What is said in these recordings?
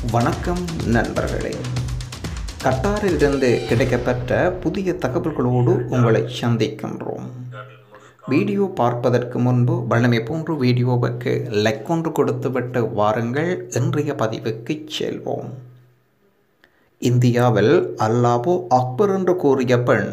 வணக்கம் நண்பர்களே கட்டாரிலிருந்து கிடைக்கப்பெற்ற புதிய தகவல்களோடு உங்களை சந்திக்கின்றோம் வீடியோ பார்ப்பதற்கு முன்பு வழமை போன்று வீடியோவுக்கு லைக் ஒன்று கொடுத்துவிட்டு வாருங்கள் இன்றைய பதிவுக்கு செல்வோம் இந்தியாவில் அல்லாஹு அக்பர் என்று கூறிய பெண்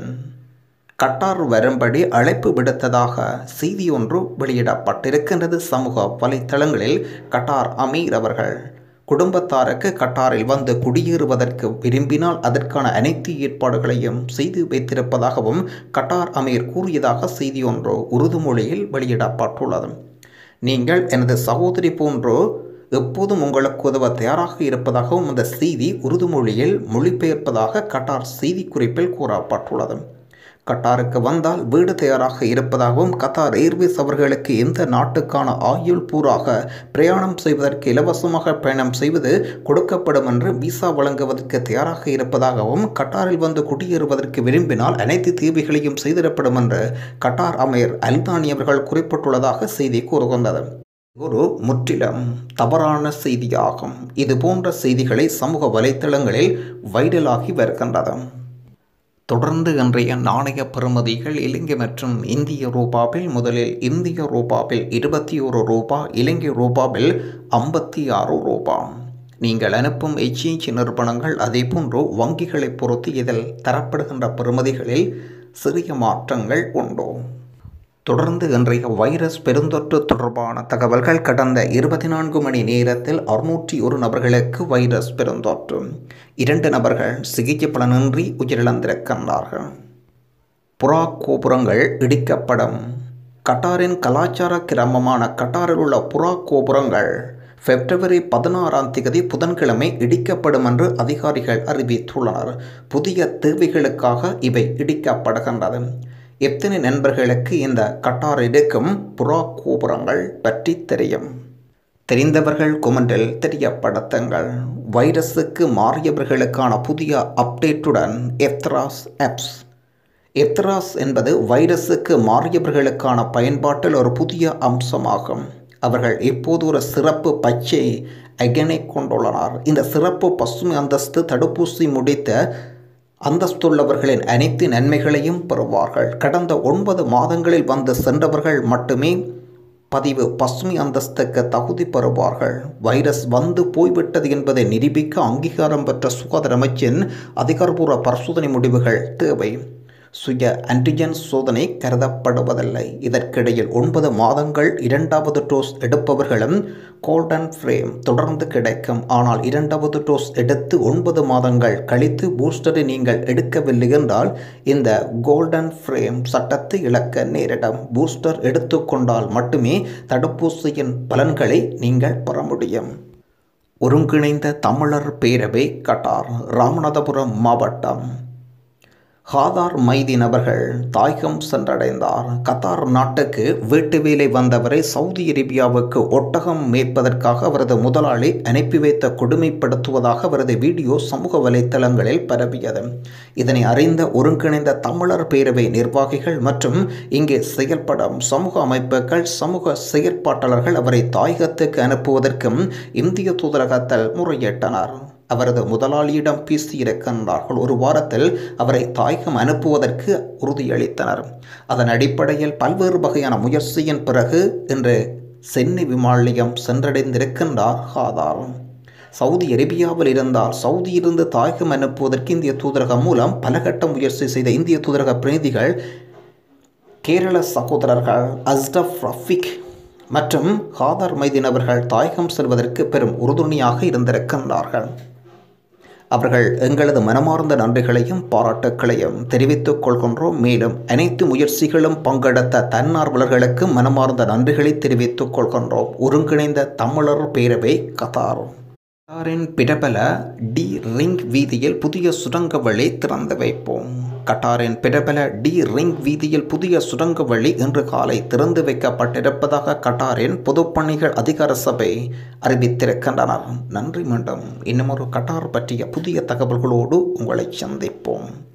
கட்டார் வரும்படி அழைப்பு விடுத்ததாக செய்தி ஒன்று வெளியிடப்பட்டிருக்கின்றது சமூக வலைத்தளங்களில் கட்டார் அமீர் அவர்கள் குடும்பத்தாருக்கு கட்டாரில் வந்து குடியேறுவதற்கு விரும்பினால் அதற்கான அனைத்து ஏற்பாடுகளையும் செய்து வைத்திருப்பதாகவும் கட்டார் அமீர் கூறியதாக செய்தி ஒன்று உருதுமொழியில் வெளியிடப்பட்டுள்ளது நீங்கள் எனது சகோதரி போன்றோ எப்போதும் உங்களுக்கு உதவ தயாராக இருப்பதாகவும் அந்த செய்தி உருதுமொழியில் மொழிபெயர்ப்பதாக கட்டார் செய்திக்குறிப்பில் கூறப்பட்டுள்ளது கட்டாருக்கு வந்தால் வீடு தயாராக இருப்பதாகவும் கத்தார் ஏர்வேஸ் அவர்களுக்கு எந்த நாட்டுக்கான ஆயுள் பூராக பிரயாணம் செய்வதற்கு இலவசமாக பயணம் செய்வது கொடுக்கப்படும் என்று விசா வழங்குவதற்கு தயாராக இருப்பதாகவும் கட்டாரில் வந்து குடியேறுவதற்கு விரும்பினால் அனைத்து தேவைகளையும் செய்திடப்படும் என்று கட்டார் அமையர் அல்தானி அவர்கள் குறிப்பிட்டுள்ளதாக செய்தி கூறுகின்றது ஒரு முற்றிலும் தவறான செய்தியாகும் இது போன்ற செய்திகளை சமூக வலைத்தளங்களில் வைரலாகி வருகின்றது தொடர்ந்து இன்றைய நாணய பெறுமதிகள் இலங்கை மற்றும் இந்திய ரூபாவில் முதலில் இந்திய ரூபாவில் இருபத்தி ஒரு ரூபா இலங்கை ரூபாவில் ஐம்பத்தி ஆறு ரூபா நீங்கள் அனுப்பும் எச்இஎச் நிறுவனங்கள் அதேபோன்று வங்கிகளை பொறுத்து இதில் தரப்படுகின்ற பெறுமதிகளில் சிறிய மாற்றங்கள் உண்டு தொடர்ந்து இன்றைய வைரஸ் பெருந்தொற்று தொடர்பான தகவல்கள் கடந்த இருபத்தி நான்கு மணி நேரத்தில் அறுநூற்றி ஒரு நபர்களுக்கு வைரஸ் பெருந்தொற்று இரண்டு நபர்கள் சிகிச்சை பலனின்றி உயிரிழந்திருக்கின்றார்கள் புறா கோபுரங்கள் இடிக்கப்படும் கட்டாரின் கலாச்சார கிராமமான கட்டாரில் உள்ள புறா கோபுரங்கள் பிப்ரவரி பதினாறாம் தேதி புதன்கிழமை இடிக்கப்படும் என்று அதிகாரிகள் அறிவித்துள்ளனர் புதிய தேவைகளுக்காக இவை இடிக்கப்படுகின்றது எத்தனை நண்பர்களுக்கு இந்த கட்டார் இருக்கும் புறா கோபுரங்கள் பற்றி தெரியும் தெரிந்தவர்கள் குமண்டில் தெரியப்படுத்துங்கள் வைரஸுக்கு மாறியவர்களுக்கான புதிய அப்டேட்டுடன் எத்ராஸ் ஆப்ஸ் எத்ராஸ் என்பது வைரஸுக்கு மாறியவர்களுக்கான பயன்பாட்டில் ஒரு புதிய அம்சமாகும் அவர்கள் இப்போது ஒரு சிறப்பு பச்சை அகனை கொண்டுள்ளனர் இந்த சிறப்பு பசுமை அந்தஸ்து தடுப்பூசி முடித்த அந்தஸ்துள்ளவர்களின் அனைத்து நன்மைகளையும் பெறுவார்கள் கடந்த ஒன்பது மாதங்களில் வந்து சென்றவர்கள் மட்டுமே பதிவு பசுமை அந்தஸ்துக்கு தகுதி பெறுவார்கள் வைரஸ் வந்து போய்விட்டது என்பதை நிரூபிக்க அங்கீகாரம் பெற்ற சுகாதார அமைச்சின் அதிகாரப்பூர்வ பரிசோதனை முடிவுகள் தேவை சுய ஆன்டிஜன் சோதனை கருதப்படுவதில்லை இதற்கிடையில் ஒன்பது மாதங்கள் இரண்டாவது டோஸ் எடுப்பவர்களும் கோல்டன் ஃப்ரேம் தொடர்ந்து கிடைக்கும் ஆனால் இரண்டாவது டோஸ் எடுத்து ஒன்பது மாதங்கள் கழித்து பூஸ்டரை நீங்கள் எடுக்கவில்லை என்றால் இந்த கோல்டன் ஃப்ரேம் சட்டத்தை இழக்க நேரிடும் பூஸ்டர் எடுத்துக்கொண்டால் மட்டுமே தடுப்பூசியின் பலன்களை நீங்கள் பெற முடியும் ஒருங்கிணைந்த தமிழர் பேரவை கட்டார் ராமநாதபுரம் மாவட்டம் ஹாதார் மைதீன் அவர்கள் தாயகம் சென்றடைந்தார் கத்தார் நாட்டுக்கு வீட்டு வேலை வந்தவரை சவுதி அரேபியாவுக்கு ஒட்டகம் மேய்ப்பதற்காக அவரது முதலாளி அனுப்பி வைத்த கொடுமைப்படுத்துவதாக அவரது வீடியோ சமூக வலைத்தளங்களில் பரவியது இதனை அறிந்த ஒருங்கிணைந்த தமிழர் பேரவை நிர்வாகிகள் மற்றும் இங்கே செயல்படும் சமூக அமைப்புகள் சமூக செயற்பாட்டாளர்கள் அவரை தாயகத்துக்கு அனுப்புவதற்கும் இந்திய தூதரகத்தில் முறையிட்டனர் அவரது முதலாளியிடம் பேசியிருக்கின்றார்கள் ஒரு வாரத்தில் அவரை தாயகம் அனுப்புவதற்கு உறுதியளித்தனர் அதன் அடிப்படையில் பல்வேறு வகையான முயற்சியின் பிறகு இன்று சென்னை விமானியம் சென்றடைந்திருக்கின்றார் ஹாதார் சவுதி அரேபியாவில் இருந்தால் சவுதியிலிருந்து தாயகம் அனுப்புவதற்கு இந்திய தூதரகம் மூலம் பல கட்ட முயற்சி செய்த இந்திய தூதரக பிரதிநிதிகள் கேரள சகோதரர்கள் அஸ்டப் ரஃபிக் மற்றும் ஹாதார் மைதீன் அவர்கள் தாயகம் செல்வதற்கு பெரும் உறுதுணையாக இருந்திருக்கின்றார்கள் அவர்கள் எங்களது மனமார்ந்த நன்றிகளையும் பாராட்டுக்களையும் தெரிவித்துக் கொள்கின்றோம் மேலும் அனைத்து முயற்சிகளும் பங்கெடுத்த தன்னார்வலர்களுக்கு மனமார்ந்த நன்றிகளை தெரிவித்துக் கொள்கின்றோம் ஒருங்கிணைந்த தமிழர் பேரவை கத்தார் கட்டாரின் பிரபல டி ரிங் வீதியில் புதிய சுரங்க வழி திறந்து வைப்போம் கட்டாரின் பிரபல டி ரிங் வீதியில் புதிய சுரங்க வழி இன்று காலை திறந்து வைக்கப்பட்டிருப்பதாக கட்டாரின் பொதுப்பணிகள் அதிகார சபை அறிவித்திருக்கின்றனர் நன்றி மீண்டும் இன்னும் ஒரு கட்டார் பற்றிய புதிய தகவல்களோடு உங்களை சந்திப்போம்